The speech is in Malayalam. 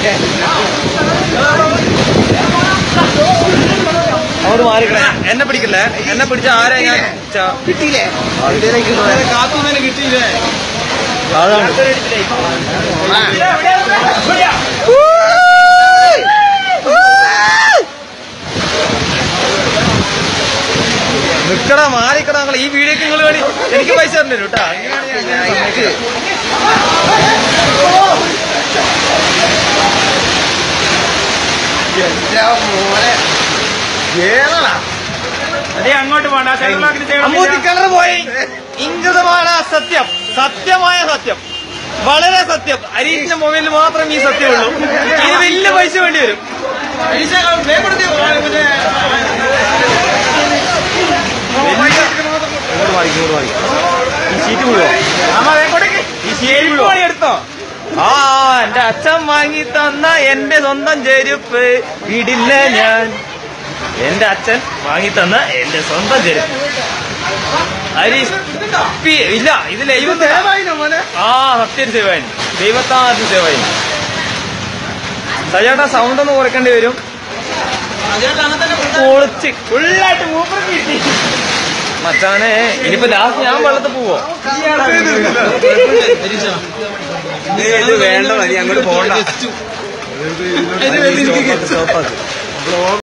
അങ്ങോട്ട് മാറിക്കണേ എന്നെ പിടിക്കല്ലേ എന്നെ പിടിച്ച ആരാ ഞാൻ ച- കിട്ടിയില്ലേ കാത്തുന്നതിന് കിട്ടിയില്ലേ അതാണ് നിക്കടാ മാറിക്കടാ നിങ്ങൾ ഈ വീഡിയോക്ക് നിങ്ങൾ വേണ്ടി എനിക്ക് പൈസ തരണ്ടേ കേട്ടാ മോനെ ഏതാ അതേ അങ്ങോട്ട് പോണ്ട സെൻട്രലാക്കിന് അമ്മൂത്തി കിണർ പോയി ഇംഗിതമാണ് സത്യം സത്യമായ സത്യം വളരെ സത്യം അരീഷിന്റെ മൊബൈലിൽ മാത്രം ഈ സത്യമുള്ളൂ ഇത് വലിയ പൈസ വേണ്ടി വരും ഇങ്ങോട്ട് മാറി ഇങ്ങോട്ട് മാറി ഈ ഷീറ്റ് മുഴുവോ ഈ ഷീറ്റ് മുഴുവോ എടുത്തോ ആ എന്റെ അച്ഛൻ വാങ്ങി തന്ന എന്റെ സ്വന്തം ചെരുപ്പ് വിടില്ല ഞാൻ എന്റെ അച്ഛൻ വാങ്ങി തന്ന എന്റെ സ്വന്തം ചെരുപ്പ് ഹരീഷ് പി- ഇല്ല ഇത് ലൈവ് ആ സത്യം സേവായി ദൈവത്താദ്യം സേവായി സജേട്ടാ സൗണ്ട് ഒന്ന് കുറയ്ക്കേണ്ടി വരും പൊളിച്ച് ഫുള്ളായിട്ട് മൂപ്പർ കിട്ടി മച്ചാനെ ഇനിയിപ്പോ ലാസ്റ്റ് ഞാൻ വെള്ളത്തിൽ പോവോ ഇത് വേണ്ട മതി അങ്ങോട്ട് പോണ്ട സ്റ്റോപ്പാക്ക്